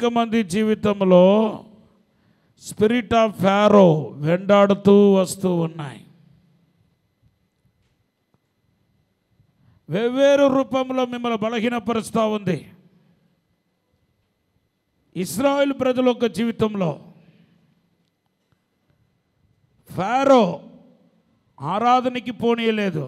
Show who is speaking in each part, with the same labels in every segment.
Speaker 1: మంది జీవితంలో spirit of Pharaoh వెంటాడుతూ వస్తూ ఉన్నాయి వెవ్వేరు రూపంలో మిమ్మల్ని బలహీనపరుస్తూ ఉంది ఇస్రాయేల్ ప్రజల యొక్క జీవితంలో ఫారో ఆరాధనకి పోనీయలేదు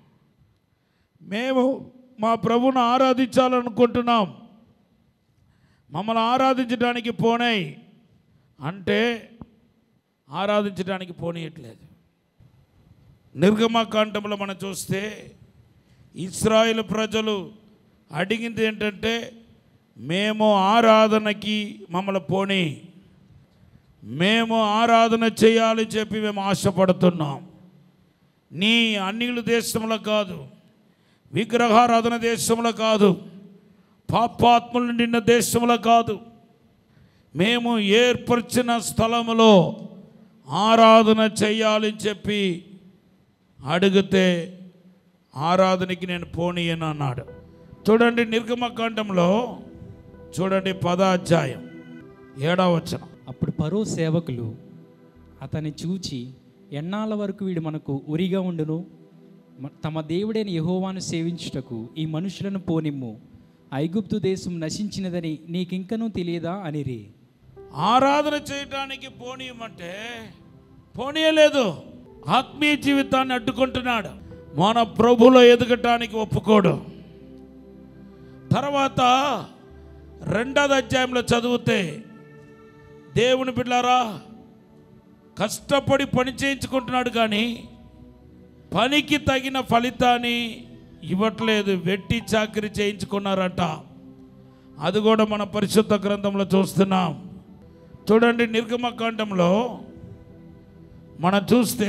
Speaker 1: మేము మా ప్రభును ఆరాధించాలనుకుంటున్నాం మమ్మల్ని ఆరాధించడానికి పోనాయి అంటే ఆరాధించడానికి పోనీయట్లేదు నిర్గమకాండంలో మనం చూస్తే ఇస్రాయేల్ ప్రజలు అడిగింది ఏంటంటే మేము ఆరాధనకి మమ్మల్ని పోనీ మేము ఆరాధన చేయాలని చెప్పి మేము ఆశపడుతున్నాం నీ అన్నిలు దేశంలో కాదు విగ్రహారాధన దేశంలో కాదు పాపాత్ములు నిండిన దేశంలో కాదు మేము ఏర్పరిచిన స్థలములో ఆరాధన చేయాలని చెప్పి అడిగితే ఆరాధనకి నేను పోనీయను అన్నాడు చూడండి నిర్గమకాండంలో చూడండి పదాధ్యాయం ఏడవ వచనం
Speaker 2: అప్పుడు పరో సేవకులు అతన్ని చూచి ఎన్నాళ్ళ వరకు వీడు మనకు ఉరిగా ఉండును మ- తమ దేవుడైన యెహోవాను సేవించుటకు ఈ మనుషులను పోనిమ్ము ఐగుప్తు దేశం నశించినదని నీకింకనూ తెలియదా అనిరి
Speaker 1: ఆరాధన చేయటానికి పోనీయమంటే పోనీయలేదు ఆత్మీయ జీవితాన్ని అడ్డుకుంటున్నాడు మన ప్రభులో ఎదగటానికి ఒప్పుకోడు తర్వాత రెండవ అధ్యాయంలో చదివితే దేవుని బిడ్డారా కష్టపడి పని చేయించుకుంటున్నాడు కానీ పనికి తగిన ఫలితాన్ని ఇవ్వట్లేదు వెట్టి చాకరీ చేయించుకున్నారట అది కూడా మన పరిశుద్ధ గ్రంథంలో చూస్తున్నాం చూడండి నిర్గమకాండంలో మనం చూస్తే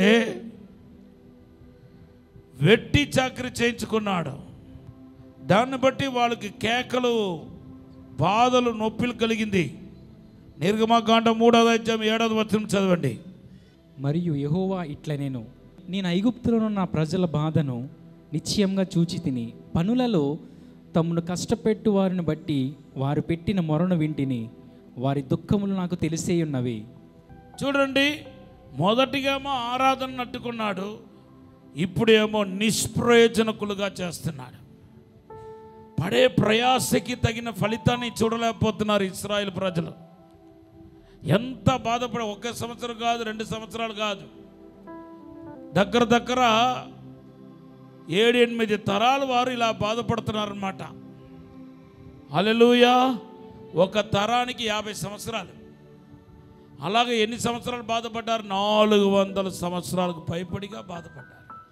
Speaker 1: వెట్టి చాకరీ చేయించుకున్నాడు దాన్ని బట్టి వాళ్ళకి కేకలు బాధలు నొప్పిలు కలిగింది నిర్గమకాండం మూడవ అధ్యాయం ఏడవ వచనం చదవండి
Speaker 2: మరియు యెహోవా ఇట్ల నేను నేను ఐగుప్తులోనున్న ప్రజల బాధను నిశ్చయంగా చూచి తిని పనులలో తమను కష్టపెట్టు వారిని బట్టి వారు పెట్టిన మొరను వింటిని వారి దుఃఖములు నాకు తెలిసే ఉన్నవి
Speaker 1: చూడండి మొదటిగేమో ఆరాధన నట్టుకున్నాడు ఇప్పుడేమో నిష్ప్రయోజనకులుగా చేస్తున్నాడు పడే ప్రయాసకి తగిన ఫలితాన్ని చూడలేకపోతున్నారు ఇస్రాయేల్ ప్రజలు ఎంత బాధపడే ఒక్క సంవత్సరం కాదు రెండు సంవత్సరాలు కాదు దగ్గర దగ్గర ఏడు ఎనిమిది తరాల వారు ఇలా బాధపడుతున్నారన్నమాట అలెలుయా ఒక తరానికి యాభై సంవత్సరాలు అలాగే ఎన్ని సంవత్సరాలు బాధపడ్డారు నాలుగు వందల సంవత్సరాలకు పైపడిగా బాధపడ్డారు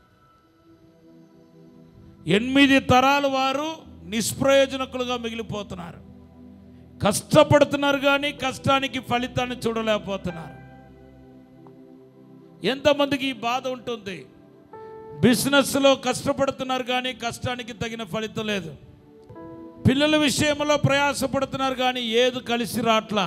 Speaker 1: ఎనిమిది తరాల వారు నిష్ప్రయోజనకులుగా మిగిలిపోతున్నారు కష్టపడుతున్నారు కానీ కష్టానికి ఫలితాన్ని చూడలేకపోతున్నారు ఎంతమందికి ఈ బాధ ఉంటుంది బిజినెస్లో కష్టపడుతున్నారు కానీ కష్టానికి తగిన ఫలితం లేదు పిల్లల విషయంలో ప్రయాసపడుతున్నారు కానీ ఏది కలిసి రాట్లా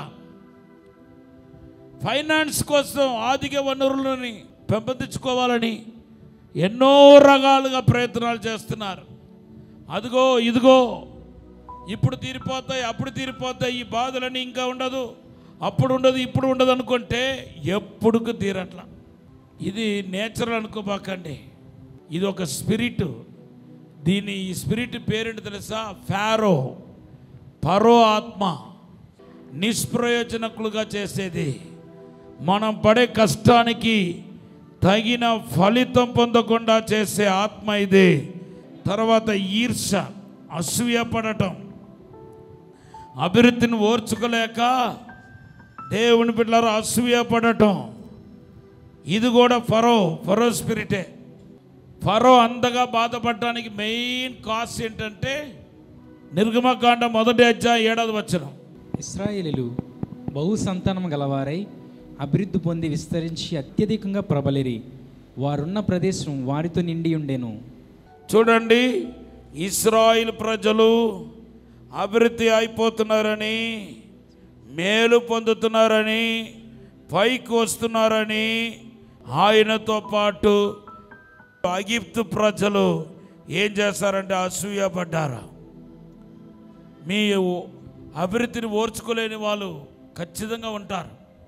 Speaker 1: ఫైనాన్స్ కోసం ఆర్థిక వనరులని పెంపొందించుకోవాలని ఎన్నో రకాలుగా ప్రయత్నాలు చేస్తున్నారు అదిగో ఇదిగో ఇప్పుడు తీరిపోతాయి అప్పుడు తీరిపోతాయి ఈ బాధలని ఇంకా ఉండదు అప్పుడు ఉండదు ఇప్పుడు ఉండదు అనుకుంటే ఎప్పుడుకు తీరట్లా ఇది నేచురల్ అనుకోబాకండి ఇది ఒక స్పిరిట్ దీని ఈ స్పిరిట్ పేరేంటి తెలుసా ఫారో పరో ఆత్మ నిష్ప్రయోజనకులుగా చేసేది మనం పడే కష్టానికి తగిన ఫలితం పొందకుండా చేసే ఆత్మ ఇది తర్వాత ఈర్ష అసూయపడటం అభివృద్ధిని ఓర్చుకోలేక దేవుని బిడ్డలారా అసూయపడటం ఇది కూడా ఫరో ఫరో స్పిరిటే ఫరో అంతగా బాధపడటానికి మెయిన్ కాస్ ఏంటంటే నిర్గమకాండ మొదటి అధ్యాయం ఏడాది వచ్చిన
Speaker 2: ఇస్రాయేలీలు బహు సంతానం గలవారై అభివృద్ధి పొంది విస్తరించి అత్యధికంగా ప్రబలిరి వారున్న ప్రదేశం వారితో నిండి ఉండెను
Speaker 1: చూడండి ఇస్రాయిల్ ప్రజలు అభివృద్ధి అయిపోతున్నారని మేలు పొందుతున్నారని పైకి వస్తున్నారని ఆయనతో పాటు అగిప్తు ప్రజలు ఏం చేస్తారంటే అసూయపడ్డారు మీ అభివృద్ధిని ఓర్చుకోలేని వాళ్ళు ఖచ్చితంగా ఉంటారు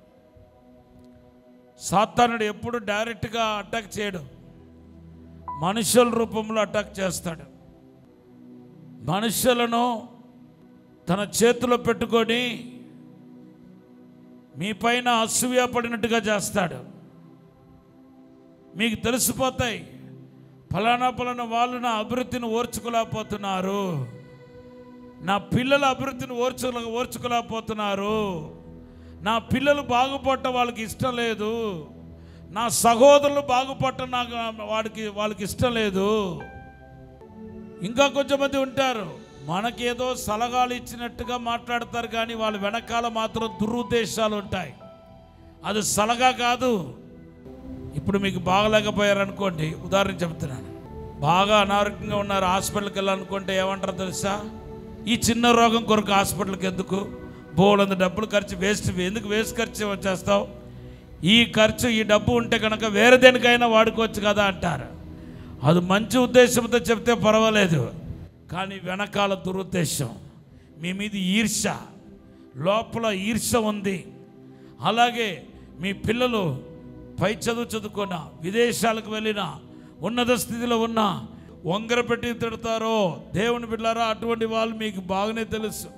Speaker 1: సాతానుడు ఎప్పుడు డైరెక్ట్గా అటాక్ చేయడు మనుషుల రూపంలో అటాక్ చేస్తాడు మనుషులను తన చేతిలో పెట్టుకొని మీ పైన అసూయ పడినట్టుగా చేస్తాడు మీకు తెలిసిపోతాయి ఫలానా ఫలానా వాళ్ళు నా అభివృద్ధిని ఓర్చుకోలేకపోతున్నారు నా పిల్లల అభివృద్ధిని ఓర్చు ఓర్చుకోలేకపోతున్నారు నా పిల్లలు బాగుపడటం వాళ్ళకి ఇష్టం లేదు నా సహోదరులు బాగుపడటం నాకు వాడికి వాళ్ళకి ఇష్టం లేదు ఇంకా కొంచెం మంది ఉంటారు మనకేదో సలహాలు ఇచ్చినట్టుగా మాట్లాడతారు కానీ వాళ్ళ వెనకాల మాత్రం దురుద్దేశాలు ఉంటాయి అది సలహా కాదు ఇప్పుడు మీకు బాగలేకపోయారు అనుకోండి ఉదాహరణ చెప్తున్నాను బాగా అనారోగ్యంగా ఉన్నారు హాస్పిటల్కి వెళ్ళాలనుకుంటే ఏమంటారు తెలుసా ఈ చిన్న రోగం కొరకు హాస్పిటల్కి ఎందుకు బోలంత డబ్బులు ఖర్చు వేస్ట్ ఎందుకు వేస్ట్ ఖర్చు వచ్చేస్తావు ఈ ఖర్చు ఈ డబ్బు ఉంటే కనుక వేరే దేనికైనా వాడుకోవచ్చు కదా అంటారు అది మంచి ఉద్దేశంతో చెప్తే పర్వాలేదు కానీ వెనకాల దురుద్దేశం మీ మీద ఈర్ష లోపల ఈర్ష ఉంది అలాగే మీ పిల్లలు పై చదువు చదువుకున్న విదేశాలకు వెళ్ళిన ఉన్నత స్థితిలో ఉన్న వంగర పెట్టి తిడతారో దేవుని బిడ్డారా అటువంటి వాళ్ళు మీకు బాగానే తెలుసు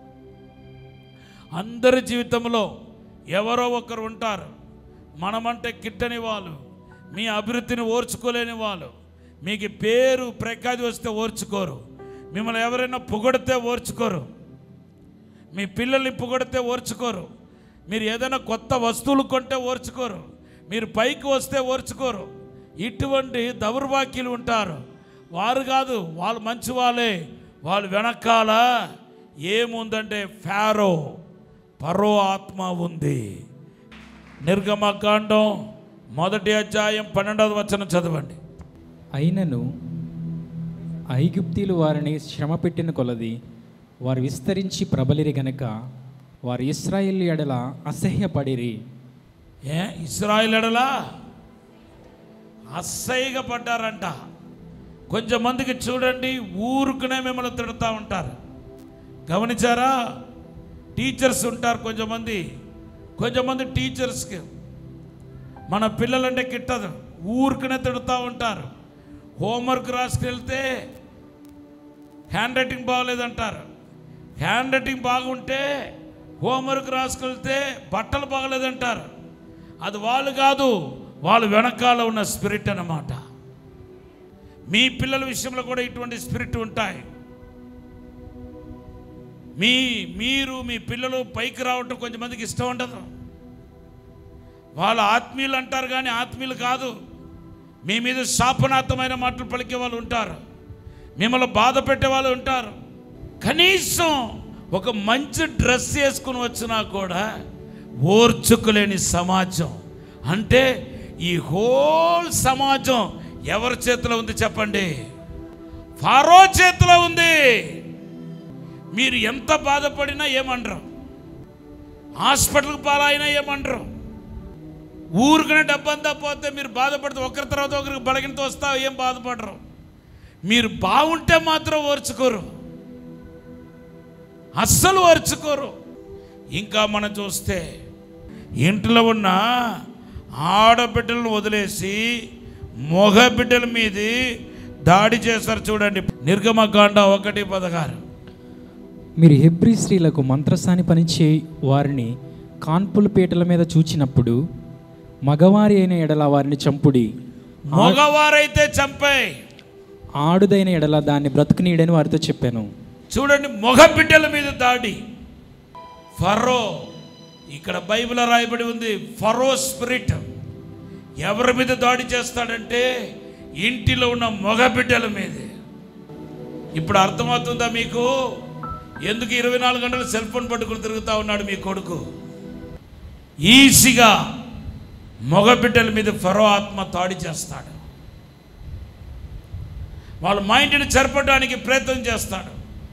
Speaker 1: అందరి జీవితంలో ఎవరో ఒకరు ఉంటారు మనమంటే కిట్టని వాళ్ళు మీ అభివృద్ధిని ఓర్చుకోలేని వాళ్ళు మీకు పేరు ప్రఖ్యాతి వస్తే ఓర్చుకోరు మిమ్మల్ని ఎవరైనా పొగడితే ఓర్చుకోరు మీ పిల్లల్ని పొగడితే ఓర్చుకోరు మీరు ఏదైనా కొత్త వస్తువులు కొంటే ఓర్చుకోరు మీరు పైకి వస్తే ఓర్చుకోరు ఇటువంటి దౌర్వాక్యులు ఉంటారు వారు కాదు వాళ్ళు మంచి వాళ్ళే వాళ్ళు వెనకాల ఏముందంటే ఫారో పరో ఆత్మ ఉంది నిర్గమకాండం మొదటి అధ్యాయం పన్నెండవ వచనం చదవండి
Speaker 2: అయినను ఐగుప్తీలు వారిని శ్రమ పెట్టిన కొలది వారు విస్తరించి ప్రబలిరి గనక వారు ఇస్రాయేల్ ఎడల అసహ్యపడిరి
Speaker 1: ఏ ఇస్రాయిల్ ఎడలా అసహ్యగా పడ్డారంట కొంచెం మందికి చూడండి ఊరుకునే మిమ్మల్ని తిడుతూ ఉంటారు గమనించారా టీచర్స్ ఉంటారు కొంచెం మంది కొంచెం మంది టీచర్స్కి మన పిల్లలంటే కిట్టదు ఊరుకునే తిడుతూ ఉంటారు హోంవర్క్ రాసుకెళ్తే హ్యాండ్ రైటింగ్ బాగలేదంటారు హ్యాండ్ రైటింగ్ బాగుంటే హోంవర్క్ రాసుకెళ్తే బట్టలు బాగలేదంటారు అది వాళ్ళు కాదు వాళ్ళు వెనకాల ఉన్న స్పిరిట్ అన్నమాట మీ పిల్లల విషయంలో కూడా ఇటువంటి స్పిరిట్ ఉంటాయి మీ మీరు మీ పిల్లలు పైకి రావటం కొంతమందికి ఇష్టం ఉండదు వాళ్ళు ఆత్మీయులు అంటారు కానీ ఆత్మీయులు కాదు మీ మీద శాపనార్థమైన మాటలు పలికే వాళ్ళు ఉంటారు మిమ్మల్ని బాధ పెట్టే వాళ్ళు ఉంటారు కనీసం ఒక మంచి డ్రెస్ వేసుకుని వచ్చినా కూడా ఓర్చుకోలేని సమాజం అంటే ఈ హోల్ సమాజం ఎవరి చేతిలో ఉంది చెప్పండి ఫారో చేతిలో ఉంది మీరు ఎంత బాధపడినా ఏమనరు హాస్పిటల్కి పాలైనా ఏమనరు ఊరికనే డబ్బంతా పోతే మీరు బాధపడితే ఒకరి తర్వాత ఒకరికి బలగినతో వస్తా ఏం బాధపడరు మీరు బాగుంటే మాత్రం ఓర్చుకోరు అస్సలు ఓర్చుకోరు ఇంకా మనం చూస్తే ఇంట్లో ఉన్న ఆడబిడ్డలను వదిలేసి మగ బిడ్డల మీది దాడి చేస్తారు చూడండి నిర్గమకాండ ఒకటి పదహారు
Speaker 2: మీరు హెబ్రి స్త్రీలకు మంత్రసాని పనిచే వారిని కాన్పుల పీటల మీద చూచినప్పుడు మగవారి అయిన ఎడల వారిని చంపుడి
Speaker 1: మగవారైతే చంపాయి
Speaker 2: ఆడుదైన ఎడల దాన్ని బ్రతుకునీడని వారితో చెప్పాను
Speaker 1: చూడండి మగ బిడ్డల మీద దాడి ఫరో ఇక్కడ బైబిల్ రాయబడి ఉంది ఫరో స్పిరిట్ ఎవరి మీద దాడి చేస్తాడంటే ఇంటిలో ఉన్న మగ బిడ్డల మీద ఇప్పుడు అర్థమవుతుందా మీకు ఎందుకు ఇరవై నాలుగు గంటలు సెల్ ఫోన్ పట్టుకుని తిరుగుతూ ఉన్నాడు మీ కొడుకు ఈజీగా మగ బిడ్డల మీద ఫరో ఆత్మ దాడి చేస్తాడు వాళ్ళ మైండ్ని చెరపడానికి ప్రయత్నం చేస్తాడు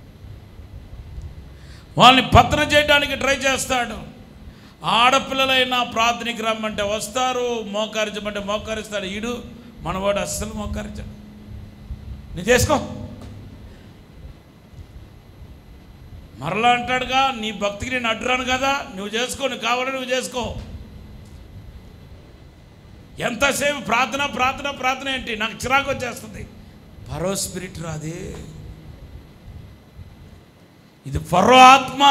Speaker 1: వాళ్ళని పతనం చేయడానికి ట్రై చేస్తాడు ఆడపిల్లలైనా ప్రార్థనకి రమ్మంటే వస్తారు మోకరించమంటే మోకరిస్తాడు ఈడు మనవాడు అస్సలు మోకరించాడు నీ చేసుకో మరలా అంటాడుగా నీ భక్తికి నేను అడ్డురాను కదా నువ్వు చేసుకో నువ్వు కావాలని నువ్వు చేసుకో ఎంతసేపు ప్రార్థన ప్రార్థన ప్రార్థన ఏంటి నాకు చిరాకు వచ్చేస్తుంది ఫరో స్పిరిట్ రాదే ఇది ఫరో ఆత్మ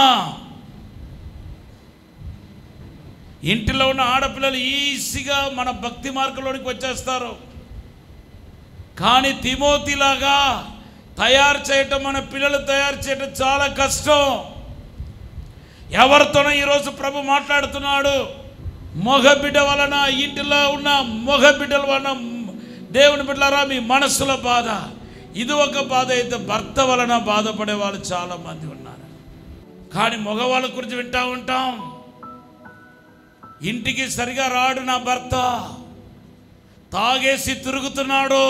Speaker 1: ఇంటిలో ఉన్న ఆడపిల్లలు ఈజీగా మన భక్తి మార్గంలోనికి వచ్చేస్తారు కానీ తిమోతిలాగా తయారు చేయటం మన పిల్లలు తయారు చేయటం చాలా కష్టం ఎవరితోనో ఈరోజు ప్రభు మాట్లాడుతున్నాడు మొగ బిడ్డ వలన ఇంటిలో ఉన్న మొగ బిడ్డల వలన దేవుని బిడ్డలారా మీ మనస్సుల బాధ ఇది ఒక బాధ అయితే భర్త వలన బాధపడే వాళ్ళు చాలా మంది ఉన్నారు కానీ మగవాళ్ళ గురించి వింటా ఉంటాం ఇంటికి సరిగా రాడు నా భర్త తాగేసి తిరుగుతున్నాడు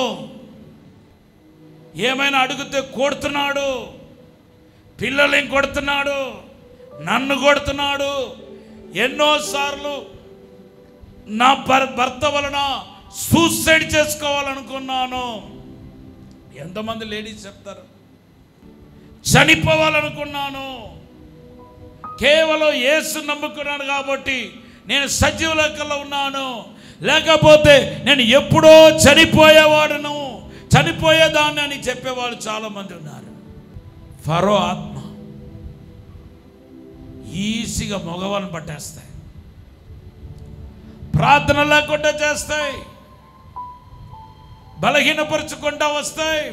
Speaker 1: ఏమైనా అడిగితే కొడుతున్నాడు పిల్లల్ని కొడుతున్నాడు నన్ను కొడుతున్నాడు ఎన్నోసార్లు నా భర్- భర్త వలన సూసైడ్ చేసుకోవాలనుకున్నాను ఎంతమంది లేడీస్ చెప్తారు చనిపోవాలనుకున్నాను కేవలం యేసు నమ్ముకున్నాను కాబట్టి నేను సజీవ లెక్కలో ఉన్నాను లేకపోతే నేను ఎప్పుడో చనిపోయేవాడును చనిపోయేదాన్ని అని చెప్పేవాళ్ళు చాలా మంది ఉన్నారు ఫరో ఆత్మ ఈజీగా మగవాళ్ళని పట్టేస్తాయి ప్రార్థన లేకుండా చేస్తాయి బలహీనపరచుకుంటా వస్తాయి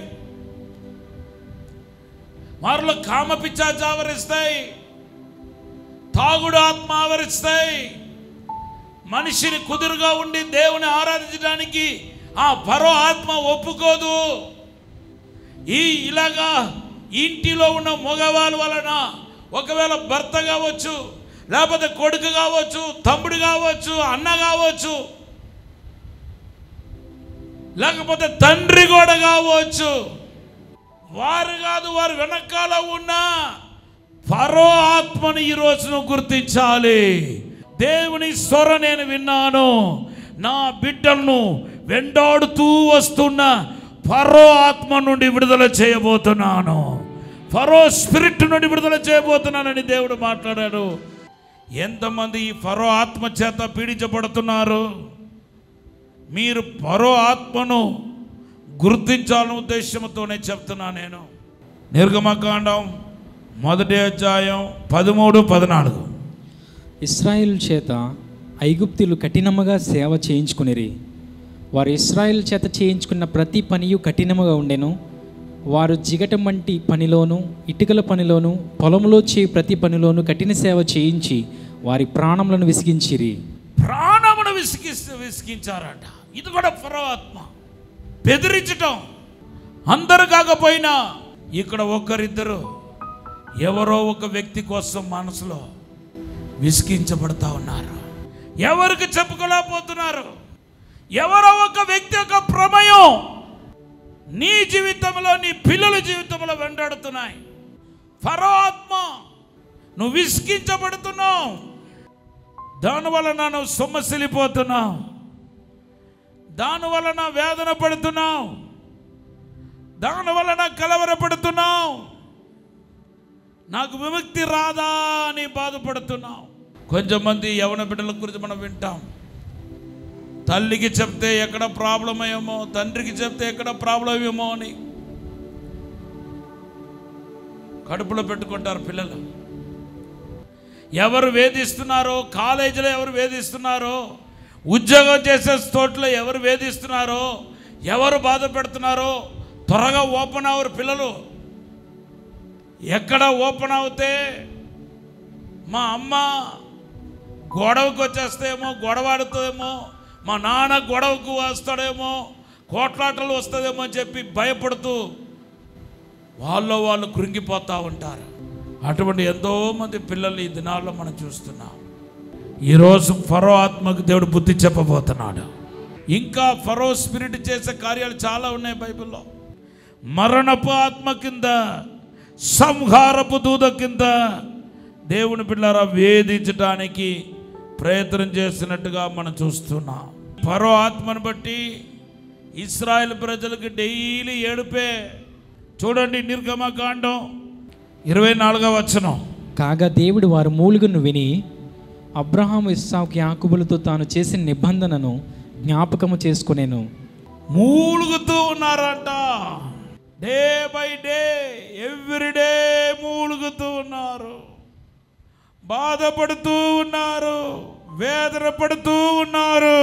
Speaker 1: వారిలో కామ పిచ్చాచి ఆవరిస్తాయి తాగుడు ఆత్మ ఆవరిస్తాయి మనిషిని కుదురుగా ఉండి దేవుని ఆరాధించడానికి ఆ పరో ఆత్మ ఒప్పుకోదు ఈ ఇలాగా ఇంటిలో ఉన్న మగవాళ్ళ వలన ఒకవేళ భర్త కావచ్చు లేకపోతే కొడుకు కావచ్చు తమ్ముడు కావచ్చు అన్న కావచ్చు లేకపోతే తండ్రి కూడా కావచ్చు వారు కాదు వారు వెనకాల ఉన్న ఫరో ఆత్మను ఈ రోజును గుర్తించాలి దేవుని స్వర నేను విన్నాను నా బిడ్డలను వెంటాడుతూ వస్తున్న ఫరో ఆత్మ నుండి విడుదల చేయబోతున్నాను ఫరో స్పిరిట్ నుండి విడుదల చేయబోతున్నానని దేవుడు మాట్లాడాడు ఎంతమంది ఈ ఫరో ఆత్మ చేత పీడించబడుతున్నారు మీరు పరో ఆత్మను గుర్తించాలనే ఉద్దేశంతోనే చెప్తున్నా నేను నిర్గమకాండం మొదటి అధ్యాయం పదమూడు పద్నాలుగు
Speaker 2: ఇస్రాయేల్ చేత ఐగుప్తులు కఠినముగా సేవ చేయించుకునిరి వారు ఇస్రాయేల్ చేత చేయించుకున్న ప్రతి పనియు కఠినముగా ఉండెను వారు జిగటం వంటి పనిలోను ఇటుకల పనిలోను పొలంలో చేయు ప్రతి పనిలోను కఠిన సేవ చేయించి వారి ప్రాణములను విసిగించిరి
Speaker 1: ప్రాణమును విసిగి విసిగించారట ఇది కూడా ఫరో ఆత్మ బెదిరించటం అందరు కాకపోయినా ఇక్కడ ఒకరిద్దరు ఎవరో ఒక వ్యక్తి కోసం మనసులో విసిగించబడతా ఉన్నారు ఎవరికి చెప్పుకోలేకపోతున్నారు ఎవరో ఒక వ్యక్తి యొక్క ప్రమేయం నీ జీవితంలో నీ పిల్లల జీవితంలో వెంటాడుతున్నాయి ఫరో ఆత్మ నువ్వు విసిగించబడుతున్నావు దాని వలన నువ్వు సొమ్మసిల్లిపోతున్నావు దాని వలన వేదన పడుతున్నావు దాని వలన కలవరపడుతున్నావు నాకు విముక్తి రాదా అని బాధపడుతున్నావు కొంచెం మంది యవన బిడ్డల గురించి మనం వింటాం తల్లికి చెప్తే ఎక్కడ ప్రాబ్లం ఏమో తండ్రికి చెప్తే ఎక్కడ ప్రాబ్లం ఏమో అని కడుపులో పెట్టుకుంటారు పిల్లలు ఎవరు వేధిస్తున్నారో కాలేజీలో ఎవరు వేధిస్తున్నారో ఉద్యోగం చేసే చోట్ల ఎవరు వేధిస్తున్నారో ఎవరు బాధ పెడుతున్నారో త్వరగా ఓపెన్ అవరు పిల్లలు ఎక్కడ ఓపెన్ అవుతే మా అమ్మ గొడవకు వచ్చేస్తేమో గొడవాడుతుందేమో మా నాన్న గొడవకు వస్తాడేమో కోట్లాటలు వస్తుందేమో అని చెప్పి భయపడుతూ వాళ్ళు వాళ్ళు కృంగిపోతూ ఉంటారు అటువంటి ఎంతో మంది పిల్లలు ఈ దినాల్లో మనం చూస్తున్నాం ఈరోజు ఫరో ఆత్మకు దేవుడు బుద్ధి చెప్పబోతున్నాడు ఇంకా ఫరో స్పిరిట్ చేసే కార్యాలు చాలా ఉన్నాయి బైబిల్లో మరణపు ఆత్మ కింద సంహారపు దూత కింద దేవుని పిల్లరా వేధించడానికి ప్రయత్నం చేసినట్టుగా మనం చూస్తున్నాం ఫరో ఆత్మను బట్టి ఇస్రాయేల్ ప్రజలకు డైలీ ఏడుపే చూడండి నిర్గమకాండం ఇరవై నాలుగవ వచనం
Speaker 2: కాగా దేవుడు వారు మూలుగును విని అబ్రహాము ఇస్సాకు యాకుబులతో తాను చేసిన నిబంధనను జ్ఞాపకము చేసుకునేను
Speaker 1: మూలుగుతూ ఉన్నారంట day by day every day మూలుగుతూ ఉన్నారు బాధపడుతూ ఉన్నారు వేదన పడుతూ ఉన్నారు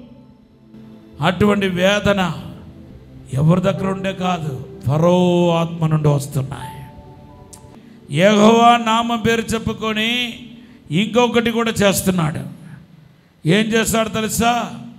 Speaker 1: అటువంటి వేదన ఎవరి దగ్గర ఉండే కాదు ఫరో ఆత్మ నుండి వస్తున్నాయి యెహోవా నామం పేరు చెప్పుకొని ఇంకొకటి కూడా చేస్తున్నాడు ఏం చేస్తాడు తెలుసా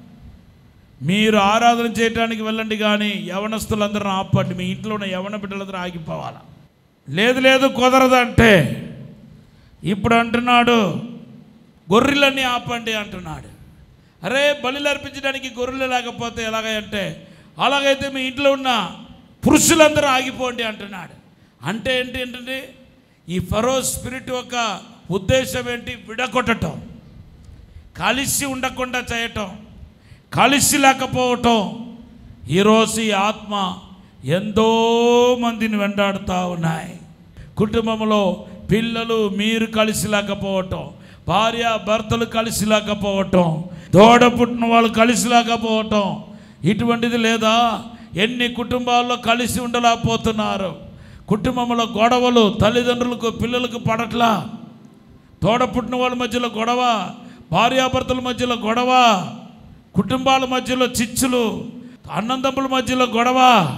Speaker 1: మీరు ఆరాధన చేయడానికి వెళ్ళండి కానీ యవనస్తులందరూ ఆపండి మీ ఇంట్లో ఉన్న యవన బిడ్డలందరూ ఆగిపోవాలి లేదు లేదు కుదరదంటే ఇప్పుడు అంటున్నాడు గొర్రెలన్నీ ఆపండి అంటున్నాడు అరే బలిలు అర్పించడానికి గొర్రెలు లేకపోతే ఎలాగంటే అలాగైతే మీ ఇంట్లో ఉన్న పురుషులందరూ ఆగిపోండి అంటున్నాడు అంటే ఏంటి ఏంటంటే ఈ ఫరో స్పిరిట్ యొక్క ఉద్దేశం ఏంటి విడగొట్టటం కలిసి ఉండకుండా చేయటం కలిసి లేకపోవటం ఈరోజు ఈ ఆత్మ ఎంతో మందిని వెంటాడుతూ ఉన్నాయి కుటుంబంలో పిల్లలు మీరు కలిసి లేకపోవటం భార్య భర్తలు కలిసి లేకపోవటం దోడ పుట్టిన వాళ్ళు కలిసి లేకపోవటం ఇటువంటిది లేదా ఎన్ని కుటుంబాల్లో కలిసి ఉండలేకపోతున్నారు కుటుంబంలో గొడవలు తల్లిదండ్రులకు పిల్లలకు పడట్లా తోడ పుట్టిన వాళ్ళ మధ్యలో గొడవ భార్యాభర్తల మధ్యలో గొడవ కుటుంబాల మధ్యలో చిచ్చులు అన్నందమ్ముల మధ్యలో గొడవ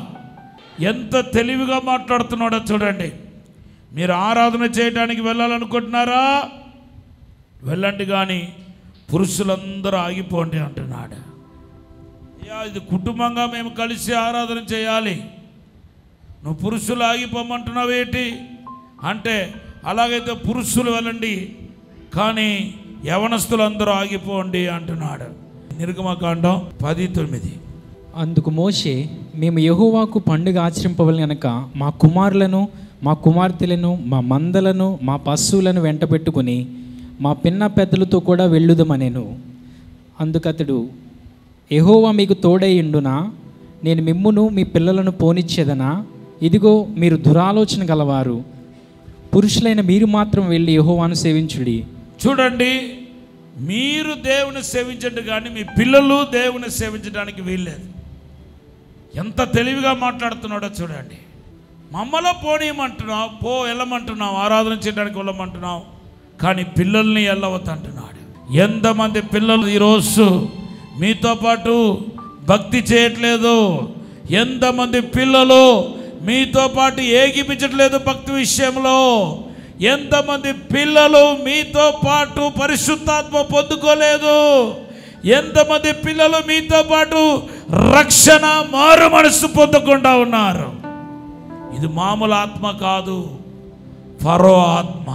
Speaker 1: ఎంత తెలివిగా మాట్లాడుతున్నాడో చూడండి మీరు ఆరాధన చేయడానికి వెళ్ళాలనుకుంటున్నారా వెళ్ళండి కానీ పురుషులందరూ ఆగిపోండి అంటున్నాడు అయ్యా ఇది కుటుంబంగా మేము కలిసి ఆరాధన చేయాలి నువ్వు పురుషులు ఆగిపోమంటున్నావు ఏంటి అంటే అలాగైతే పురుషులు వెళ్ళండి కానీ యవనస్తులందరూ ఆగిపోండి అంటున్నాడు నిర్గమకాండం పది తొమ్మిది
Speaker 2: అందుకు మోషే మేము యెహోవాకు పండుగ ఆచరింపవలను గనక మా కుమారులను మా కుమార్తెలను మా మందలను మా పశువులను వెంటబెట్టుకుని మా పిన్న పెద్దలతో కూడా వెళ్ళుదమనేను అందుకతడు యెహోవా మీకు తోడైయుండునా నేను మిమ్మును మీ పిల్లలను పోనిచ్చేదనా ఇదిగో మీరు దురాలోచన గలవారు పురుషులైన మీరు మాత్రం వెళ్ళి యెహోవాను సేవించుడి
Speaker 1: చూడండి మీరు దేవుని సేవించండి కానీ మీ పిల్లలు దేవుని సేవించడానికి వీల్లేదు ఎంత తెలివిగా మాట్లాడుతున్నాడో చూడండి మమ్మలో పోనీయమంటున్నావు పో వెళ్ళమంటున్నావు ఆరాధన చేయడానికి వెళ్ళమంటున్నావు కానీ పిల్లల్ని వెళ్ళవద్దు అంటున్నాడు ఎంతమంది పిల్లలు ఈరోజు మీతో పాటు భక్తి చేయట్లేదు ఎంతమంది పిల్లలు మీతో పాటు ఏగిపించట్లేదు భక్తి విషయంలో ఎంతమంది పిల్లలు మీతో పాటు పరిశుద్ధాత్మ పొందుకోలేదు ఎంతమంది పిల్లలు మీతో పాటు రక్షణ మారు మనసు పొందకుండా ఉన్నారు ఇది మామూలు ఆత్మ కాదు ఫరో ఆత్మ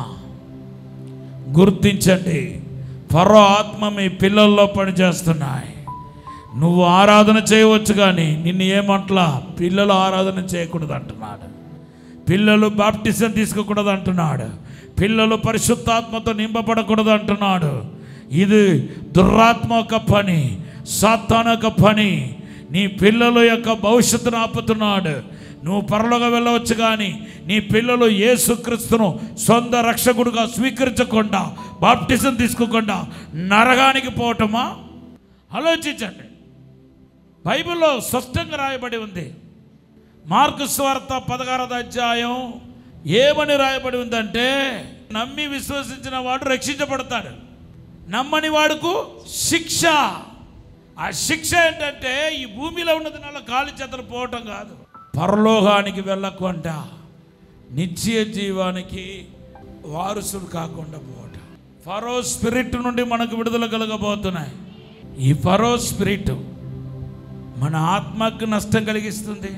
Speaker 1: గుర్తించండి ఫరో ఆత్మ మీ పిల్లల్లో పనిచేస్తున్నాయి నువ్వు ఆరాధన చేయవచ్చు కానీ నిన్ను ఏమంటలా పిల్లలు ఆరాధన చేయకూడదు అంటున్నాడు పిల్లలు బాప్టిజం తీసుకోకూడదు అంటున్నాడు పిల్లలు పరిశుద్ధాత్మతో నింపబడకూడదు అంటున్నాడు ఇది దురాత్మ యొక్క పని సాతాను యొక్క పని నీ పిల్లల యొక్క భవిష్యత్తును ఆపుతున్నాడు నువ్వు పరలోగా వెళ్ళవచ్చు కానీ నీ పిల్లలు యేసుక్రీస్తును సొంత రక్షకుడుగా స్వీకరించకుండా బాప్టిజం తీసుకోకుండా నరగానికి పోవటమా ఆలోచించండి బైబిల్లో స్పష్టంగా రాయబడి ఉంది మార్కు స్వార్త పదహారద అధ్యాయం ఏమని రాయబడి ఉందంటే నమ్మి విశ్వసించిన వాడు రక్షించబడతాడు నమ్మని వాడుకు శిక్ష ఆ శిక్ష ఏంటంటే ఈ భూమిలో ఉన్నది నెల కాలి చేతలు పోవటం కాదు పరలోకానికి వెళ్ళకుండా నిత్య జీవానికి వారసుడు కాకుండా పోవటం ఫరో స్పిరిట్ నుండి మనకు విడుదల కలగబోతున్నాయి ఈ ఫరో స్పిరిట్ మన ఆత్మకు నష్టం కలిగిస్తుంది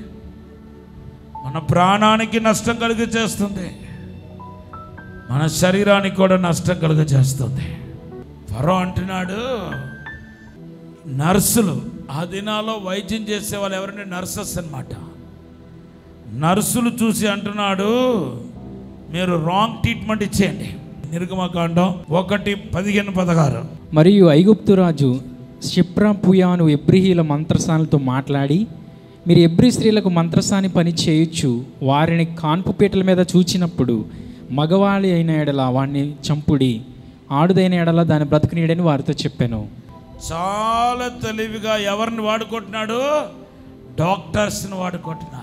Speaker 1: మన ప్రాణానికి నష్టం కలుగ చేస్తుంది మన శరీరానికి కూడా నష్టం కలుగ చేస్తుంది ఫరో అంటున్నాడు నర్సులు ఆ దినాల్లో వైద్యం చేసే వాళ్ళు ఎవరంటే నర్సెస్ అన్నమాట నర్సులు చూసి అంటున్నాడు మీరు రాంగ్ ట్రీట్మెంట్ ఇచ్చేయండి నిర్గమకాండం ఒకటి పదిహేను పదహారు
Speaker 2: మరియు ఐగుప్తు రాజు షిప్రాపుయాను ఎబ్రిహీల మంత్రసానులతో మాట్లాడి మీరు ఎబ్రి స్త్రీలకు మంత్రసాని పని చేయొచ్చు వారిని కాన్పు పీటల మీద చూచినప్పుడు మగవాళి అయిన ఎడల వాడిని చంపుడి ఆడుదైన ఎడల దాన్ని బ్రతకనీయడని వారితో చెప్పాను
Speaker 1: చాలా తెలివిగా ఎవరిని వాడుకుంటున్నాడు డాక్టర్స్ని వాడుకుంటున్నారు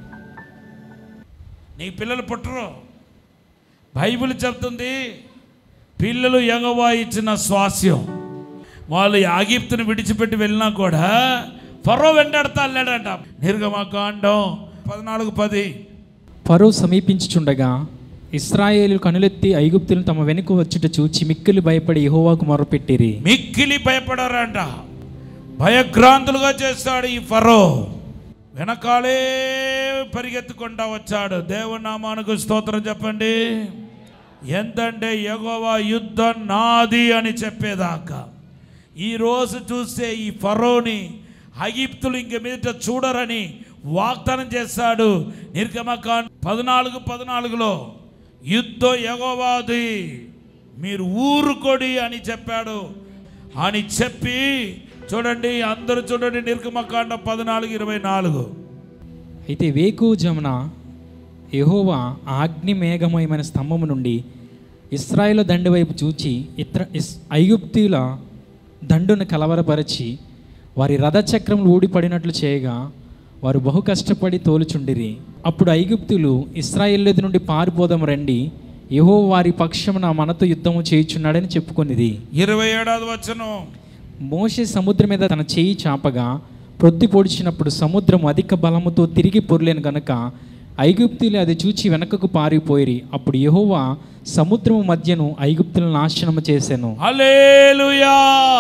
Speaker 1: నీ పిల్లలు పుట్టరు బైబిల్ చెప్తుంది పిల్లలు ఎగవా ఇచ్చిన స్వాస్యం వాళ్ళు ఆగిప్తుని విడిచిపెట్టి వెళ్ళినా కూడా ఫరో వెంటాడుతా వెళ్ళాడంట నిర్గమకాండం పద్నాలుగు పది
Speaker 2: ఫరో సమీపించుచుండగా ఇస్రాయేలు కనులెత్తి ఐగుప్తులను తమ వెనుక వచ్చుట చూచి మిక్కిలి భయపడి యెహోవాకు మొరపెట్టిరి
Speaker 1: మిక్కిలి భయపడారంట భయగ్రాంతులుగా చేస్తాడు ఈ ఫరో వెనకాలే పరిగెత్తుకుంటా వచ్చాడు దేవుని నామానికి స్తోత్రం చెప్పండి ఎంతంటే ఎగోవా యుద్ధం నాది అని చెప్పేదాకా ఈరోజు చూస్తే ఈ ఫరోని అగిప్తులు ఇంక మీదట చూడరని వాగ్దానం చేశాడు నిర్గమకాండ పద్నాలుగు పద్నాలుగులో యుద్ధం ఎగోవాది మీరు ఊరుకొడి అని చెప్పాడు అని చెప్పి చూడండి అందరూ చూడండి నిర్గమకాండ పద్నాలుగు ఇరవై నాలుగు
Speaker 2: అయితే వేకు జమున యెహోవా ఆగ్ని మేఘమయమైన స్తంభము నుండి ఇస్రాయేల్ దండు వైపు చూచి ఇత్ర ఇస్ ఐగుప్తీల దండును కలవరపరిచి వారి రథచక్రములు ఊడిపడినట్లు చేయగా వారు బహు కష్టపడి తోలుచుండిరి అప్పుడు ఐగుప్తులు ఇస్రాయేల్ నుండి పారిపోదాం రండి యెహో వారి పక్షమున మనతో యుద్ధము చేయుచున్నాడని చెప్పుకొనిది
Speaker 1: ఇరవై ఏడాది వచ్చను
Speaker 2: మోషే సముద్రం మీద తన చేయి చాపగా ప్రొద్దు పొడిచినప్పుడు సముద్రం అధిక బలముతో తిరిగి పొర్లేను గనుక ఐగుప్తులు అది చూచి వెనకకు పారిపోయిరి అప్పుడు యెహోవా సముద్రము మధ్యను ఐగుప్తులను నాశనము చేశాను
Speaker 1: హల్లెలూయా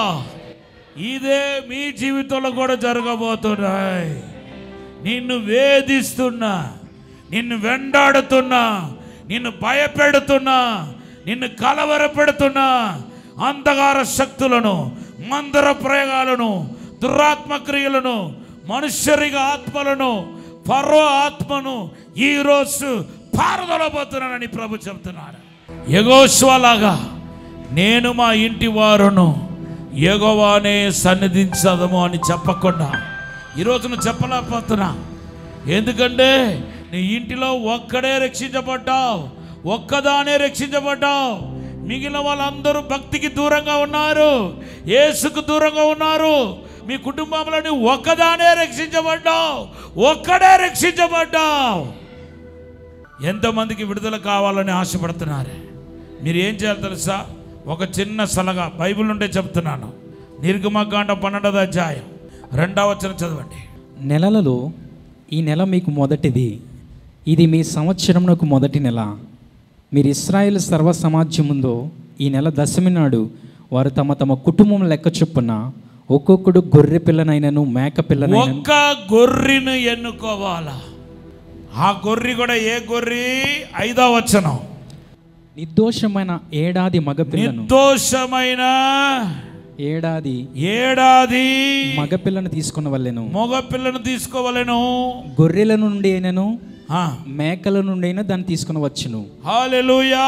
Speaker 1: ఇదే మీ జీవితంలో కూడా జరగబోతున్నాయి నిన్ను వేధిస్తున్నా నిన్ను వెంటాడుతున్నా నిన్ను భయపెడుతున్నా నిన్ను కలవరపెడుతున్నా అంధకార శక్తులను మందర ప్రయోగాలను దురాత్మ క్రియలను మనుష్యరిగ ఆత్మలను ఫరో ఆత్మను ఈరోజు పారదొలబోతున్నానని ప్రభు చెప్తున్నాడు ఎగోశ్వలాగా నేను మా ఇంటి వారును ఎగోవానే సన్నిధించదము అని చెప్పకుండా ఈరోజు నువ్వు చెప్పలేకపోతున్నా ఎందుకంటే నీ ఇంటిలో ఒక్కడే రక్షించబడ్డావు ఒక్కదానే రక్షించబడ్డావు మిగిలిన వాళ్ళందరూ భక్తికి దూరంగా ఉన్నారు యేసుకు దూరంగా ఉన్నారు మీ కుటుంబంలోని ఒక్కదానే రక్షించబడ్డావు ఒక్కడే రక్షించబడ్డావు ఎంతమందికి విడుదల కావాలని ఆశపడుతున్నారు మీరు ఏం చేయాలి తెలుసా ఒక చిన్న సలగా బైబిల్ నుండే చెప్తున్నాను నిర్గమకాండ పన్నెండవ అధ్యాయం రెండవ వచనం చదవండి
Speaker 2: నెలలలో ఈ నెల మీకు మొదటిది ఇది మీ సంవత్సరమునకు మొదటి నెల మీరు ఇస్రాయేల్ సర్వ సమాజముందో ఈ నెల దశమి నాడు వారు తమ తమ కుటుంబం లెక్క చొప్పున ఒక్కొక్కడు గొర్రె పిల్లనైనను మేక పిల్లనైనను
Speaker 1: ఒక్క గొర్రెను ఎన్నుకోవాలా ఆ గొర్రె కూడా ఏ గొర్రె ఐదవ వచనం
Speaker 2: నిర్దోషమైన ఏడాది మగపిల్లను
Speaker 1: నిర్దోషమైన
Speaker 2: ఏడాది
Speaker 1: ఏడాది
Speaker 2: మగపిల్లను తీసుకున్న వల్లెను
Speaker 1: మగ పిల్లను తీసుకోవలను
Speaker 2: గొర్రెల నుండి అయినను
Speaker 1: ఆ,
Speaker 2: మేకల నుండి అయినా దాన్ని తీసుకుని వచ్చును
Speaker 1: హల్లెలూయా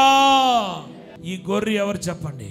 Speaker 1: ఈ గొర్రె ఎవరు చెప్పండి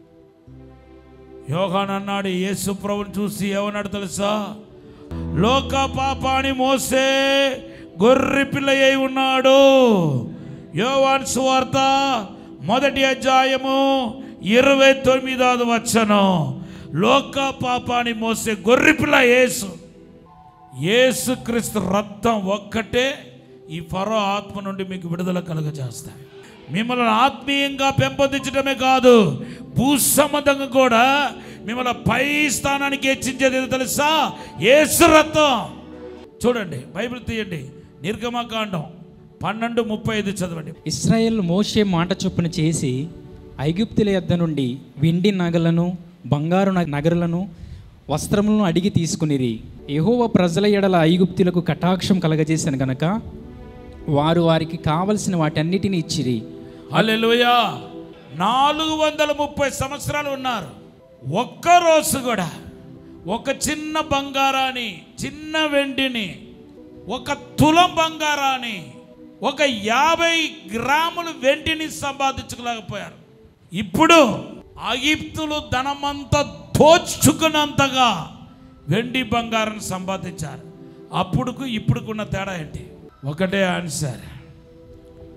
Speaker 1: యోగాన్ అన్నాడు యేసు ప్రభుని చూసి ఏమన్నాడు తెలుసా లోక పాపాన్ని మోసే గొర్రె పిల్ల అయి ఉన్నాడు యోవాన్ సువార్త మొదటి అధ్యాయము ఇరవై తొమ్మిదవది వచ్చను లోక పాపాన్ని మోసే గొర్రె పిల్ల యేసు యేసుక్రీస్తు రక్తం ఒక్కటే ఈ ఫరో ఆత్మ నుండి మీకు విడుదల కలుగజేస్తాయి మిమ్మల్ని ఆత్మీయంగా పెంపొందించడమే కాదు భూసంబంధంగా కూడా మిమ్మల్ని పై స్థానానికి హెచ్చించేది ఏదో తెలుసా యేసు రక్తం చూడండి బైబిల్ తీయండి నిర్గమకాండం పన్నెండు ముప్పై ఐదు చదవండి
Speaker 2: ఇస్రాయేల్ మోషే మాట చొప్పున చేసి ఐగుప్తుల యొద్ద నుండి వెండి నగలను బంగారు నగ- నగరులను వస్త్రములను అడిగి తీసుకునిరి యెహోవా ప్రజల ఎడల ఐగుప్తులకు కటాక్షం కలగజేశాను గనక వారు వారికి కావలసిన వాటన్నిటిని ఇచ్చిరి
Speaker 1: హల్లెలూయా నాలుగు వందల ముప్పై సంవత్సరాలు ఉన్నారు ఒక్క రోజు కూడా ఒక చిన్న బంగారాన్ని చిన్న వెండిని ఒక తులం బంగారాన్ని ఒక యాభై గ్రాములు వెండిని సంపాదించుకోలేకపోయారు ఇప్పుడు అగిప్తులు ధనమంతా దోచుకున్నంతగా వెండి బంగారం సంపాదించారు అప్పుడుకు ఇప్పుడుకున్న తేడా ఏంటి ఒకటే ఆన్సర్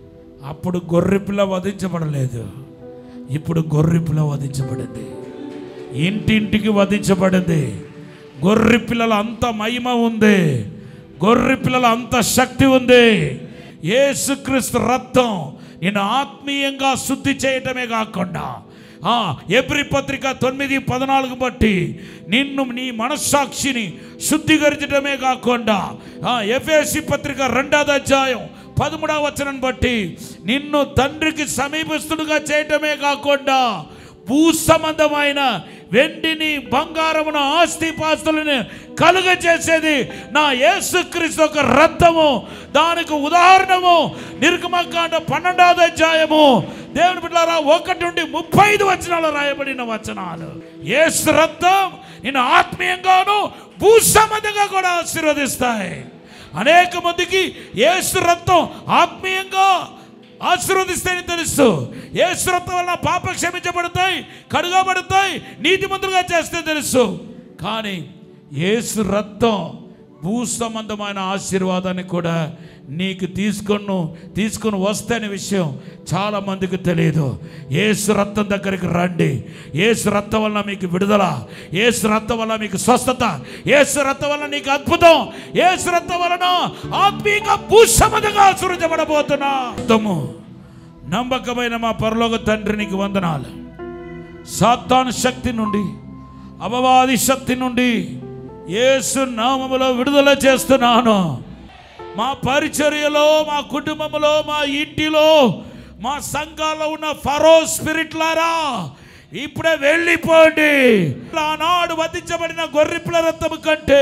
Speaker 1: అప్పుడు గొర్రెపిల్ల వధించబడలేదు ఇప్పుడు గొర్రెపిల్ల వధించబడింది ఇంటింటికి వధించబడింది గొర్రె పిల్లల అంత మహిమ ఉంది గొర్రె పిల్లల అంత శక్తి ఉంది యేసుక్రీస్తు రక్తం నేను ఆత్మీయంగా శుద్ధి చేయటమే కాకుండా ఆ, ఎబ్రి పత్రిక తొమ్మిది పద్నాలుగు బట్టి నిన్ను నీ మనస్సాక్షిని శుద్ధీకరించడమే కాకుండా ఆ, ఎఫ్ఎసి పత్రిక రెండవ అధ్యాయం పదమూడవ వచనం బట్టి నిన్ను తండ్రికి సమీపస్తుడుగా చేయటమే కాకుండా భూ సంబంధమైన వెండిని బంగారమును ఆస్తి పాస్తులను కలుగ చేసేది నా యేసుక్రీస్తు ఒక రక్తము దానికి ఉదాహరణము నిర్గమకాండ పన్నెండవ అధ్యాయము దేవుని బిడ్డారా ఒకటి నుండి ముప్పై ఐదు వచనాలు రాయబడిన వచనాలు యేసు రక్తం నేను ఆత్మీయంగాను భూ సంబంధంగా కూడా ఆశీర్వదిస్తాయి అనేక మందికి యేసు రక్తం ఆత్మీయంగా ఆశీర్వదిస్తాయని తెలుసు యేసు రక్తం వలన పాప క్షమించబడతాయి కడుగబడతాయి నీతిమంతులుగా చేస్తే తెలుసు కానీ యేసు రక్తం భూ సంబంధమైన ఆశీర్వాదాన్ని కూడా నీకు తీసుకొను తీసుకొని వస్తేనే విషయం చాలా మందికి తెలియదు ఏసు రక్తం దగ్గరికి రండి ఏసు రక్తం వల్ల మీకు విడుదల ఏసు రక్తం వల్ల మీకు స్వస్థత ఏసు రక్తం వల్ల నీకు అద్భుతం ఏసు రక్తం వలన ఆత్మీయంగా భూసమదగా ఆశీర్వదించబడబోతున్నా రక్తము నమ్మకమైన మా పరలోక తండ్రి నీకు వందనాలు సాతాను శక్తి నుండి అపవాది శక్తి నుండి యేసు నామములో విడుదల చేస్తున్నాను మా పరిచర్యలో మా కుటుంబంలో మా ఇంటిలో మా సంఘాల్లో ఉన్న ఫరో స్పిరిట్లారా ఇప్పుడే వెళ్ళిపోండి ఆనాడు వధించబడిన గొర్రెపిల్ల రక్తము కంటే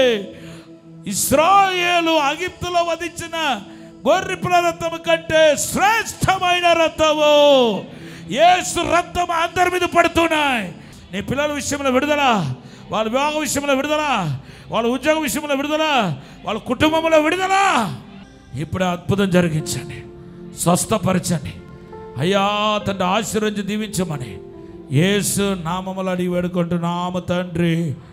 Speaker 1: ఇస్రాయేలు అగిప్తులో వధించిన గొర్రెపిల్ల రక్తము కంటే శ్రేష్టమైన రక్తము యేసు రక్తం అందరి మీద పడుతున్నాయి నీ పిల్లల విషయంలో విడుదల వాళ్ళ వివాహ విషయంలో విడుదల వాళ్ళ ఉద్యోగ విషయంలో విడుదల వాళ్ళ కుటుంబంలో విడుదల ఇప్పుడు అద్భుతం జరిగించండి స్వస్థపరచండి అయ్యా తండ్రి ఆశీర్వదించి దీవించమని యేసు నామములు అడిగి వేడుకుంటున్నాము తండ్రి